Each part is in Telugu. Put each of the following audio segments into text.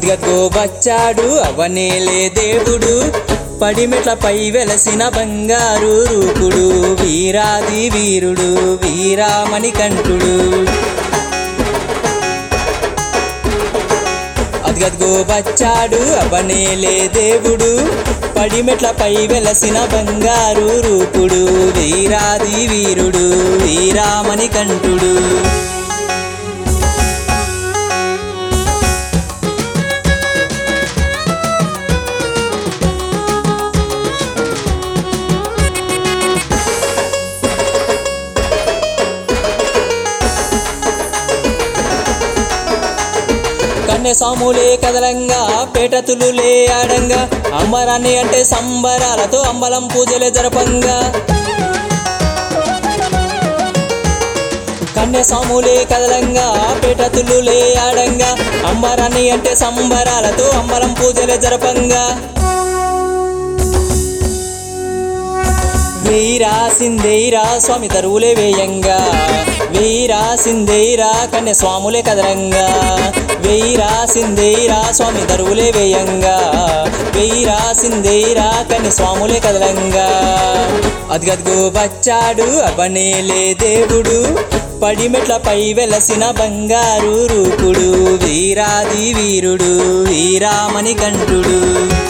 అదిగో వచ్చాడు అవనేలే దేవుడు పడిమెట్లపై వెలసిన బంగారు రూపుడు వీరాది వీరుడు వీరామణి కంఠుడు అదిగదిగో వచ్చాడు అవనేలే దేవుడు పడిమెట్లపై వెలసిన బంగారు రూపుడు వీరాది వీరుడు వీరామణి కంఠుడు కన్నె సాములే కదలంగా పేటతులులే ఆడంగా అంబరాన్ని అంటే సంబరాలతో అంబలం పూజలే జరపంగా కన్నె సాములే కదలంగా పేటతులులే ఆడంగా అంబరాన్ని అంటే సంబరాలతో అంబలం పూజలే జరపంగా వీరా సిందేరా స్వామి తరువులే వేయంగా వీరా సిందేరా కన్య స్వాములే కదరంగా వీరా సిందేరా స్వామి తరువులే వేయంగా వీరా సిందేరా కన్య స్వాములే కదలంగా అదిగదిగో వచ్చాడు అవనేలే దేవుడు పడిమెట్లపై వెలసిన బంగారు రూపుడు వీరాది వీరుడు వీరామణి కంఠుడు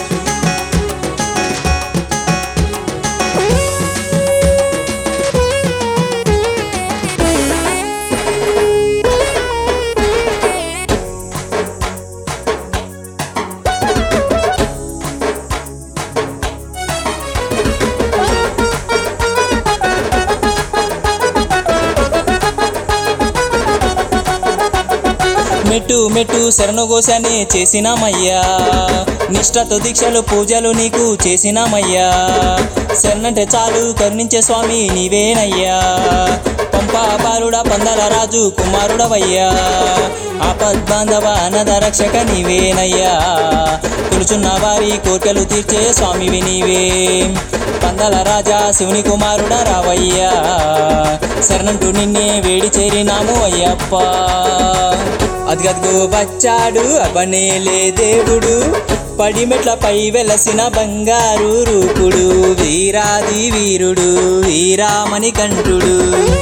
మెట్టు మెట్టు శరణుగోశాన్ని చేసినామయ్యా నిష్ఠతో దీక్షలు పూజలు నీకు చేసినామయ్యా శరణంటే చాలు కరుణించే స్వామి నీవేనయ్యా పంపా బాలుడా పందల రాజు కుమారుడవయ్యా ఆపద్బాంధవ అన్నద రక్షక నీవేనయ్యా కొలుచున్న వారి కోర్కెలు తీర్చే స్వామివి నీవే పందల రాజా శివుని కుమారుడ రావయ్యా శరణంటూ నిన్నే వేడి చేరినాము అయ్యప్ప అదిగదిగో వచ్చాడు అవనేలే దేవుడు పడిమెట్లపై వెలసిన బంగారు రూపుడు వీరాది వీరుడు వీరామణి కంఠుడు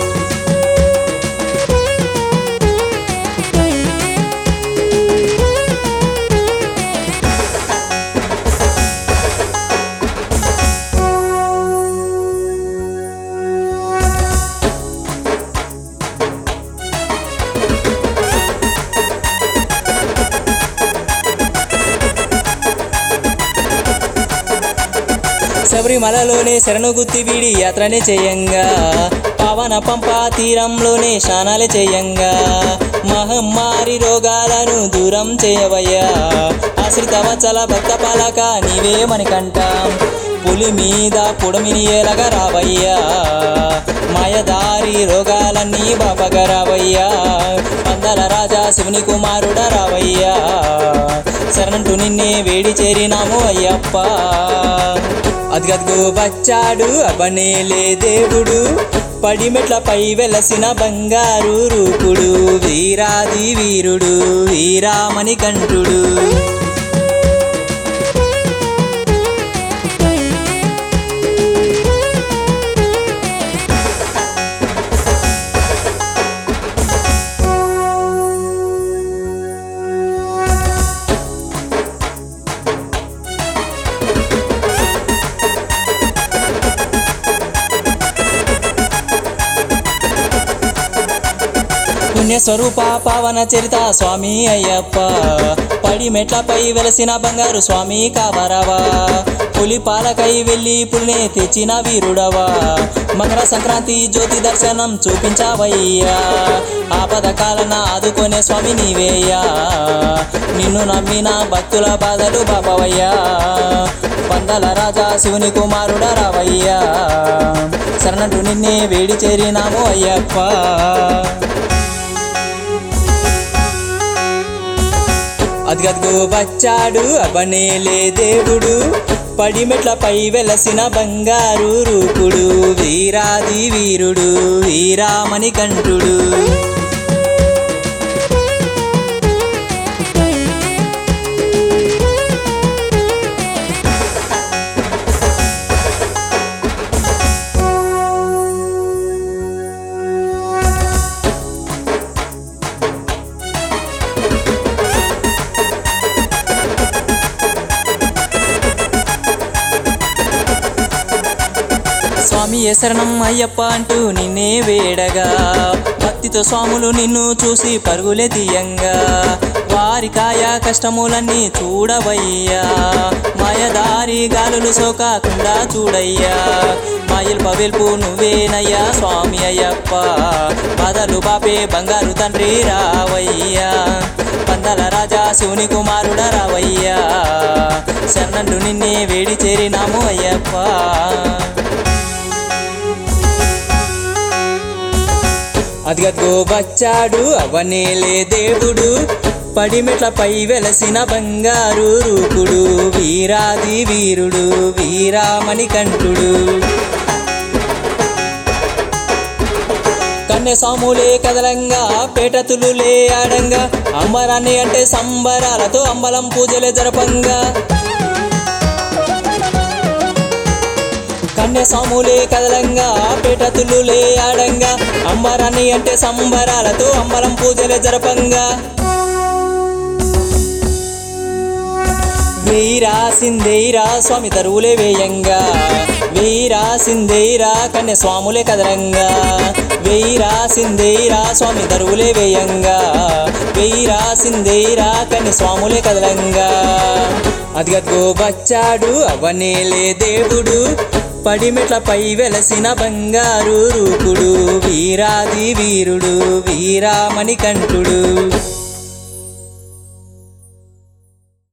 శబరిమలలోనే శరణు గుత్తి వీడి యాత్రనే చేయంగా పవన పంపా తీరంలోనే స్నానాలే చేయంగా మహమ్మారి రోగాలను దూరం చేయవయ్యా ఆశ్రిత వచల భక్త పాలక నీవే మణికంఠం పులి మీద పుడమిని ఏలగా రావయ్యా మాయదారి రోగాలన్నీ బాపగా రావయ్యా పందల రాజా శివుని కుమారుడ రావయ్యా శరణంటూ నిన్నే వేడి చేరినాము అయ్యప్ప అదిగదిగో వచ్చాడు అవనేలే దేవుడు పడిమెట్లపై వెలసిన బంగారు రూపుడు వీరాది వీరుడు వీరామణి కంఠుడు పుణ్యస్వరూప పావన చరిత స్వామి అయ్యప్ప పడి మెట్లపై వెలసిన బంగారు స్వామి కావరావా పులి పాలకై వెళ్ళి పులినే తెచ్చిన వీరుడవా మకర సంక్రాంతి జ్యోతి దర్శనం చూపించావయ్యా ఆపద కాలన ఆదుకునే స్వామి నీవేయ్యా నిన్ను నమ్మిన భక్తుల బాధలు బాపవయ్యా పందల రాజా శివుని కుమారుడ రావయ్యా శరణటు నిన్నే వేడి చేరినాము అయ్యప్ప అదిగదిగో వచ్చాడు అవనేలే దేవుడు పడిమెట్లపై వెలసిన బంగారు రూపుడు వీరాది వీరుడు వీరామణి కంఠుడు స్వామి శరణం అయ్యప్ప అంటూ నిన్నే వేడగా భక్తితో స్వాములు నిన్ను చూసి పరుగులే తీయంగా వారి కాయ కష్టములన్నీ చూడవయ్యా మాయదారి గాలులు సోకాకుండా చూడయ్యా మాయల్ పవెల్పు నువ్వేనయ్యా స్వామి అయ్యప్ప బాధలు బాపే బంగారు తండ్రి రావయ్యా పందల రాజా శివుని కుమారుడ రావయ్యా శరణండు నిన్నే వేడి చేరినాము అయ్యప్ప అదిగో వచ్చాడు అవనేలే దేవుడు పడిమెట్లపై వెలసిన బంగారు రూపుడు వీరాది వీరుడు వీరామణి కంఠుడు కన్నె సాములే కదలంగా పేటతులులే ఆడంగా అంబరాన్ని అంటే సంబరాలతో అంబలం పూజలే జరపంగా కన్య సాములే కదలంగా పేటతులులే ఆడంగా అంబరాన్ని అంటే సంబరాలతో అంబరం పూజలే జరపంగా వీరా సిందేరా స్వామి తరువులే వేయంగా వీరా సిందేరా కన్య స్వాములే కదలంగా వీరా సిందేరా స్వామి తరువులే వేయంగా వీరా సిందేరా కన్య స్వాములే కదలంగా అదిగో వచ్చాడు అవనేలే దేవుడు పడిమెట్లపై వెలసిన బంగారు రూపుడు వీరాది వీరుడు వీరామణి కంఠుడు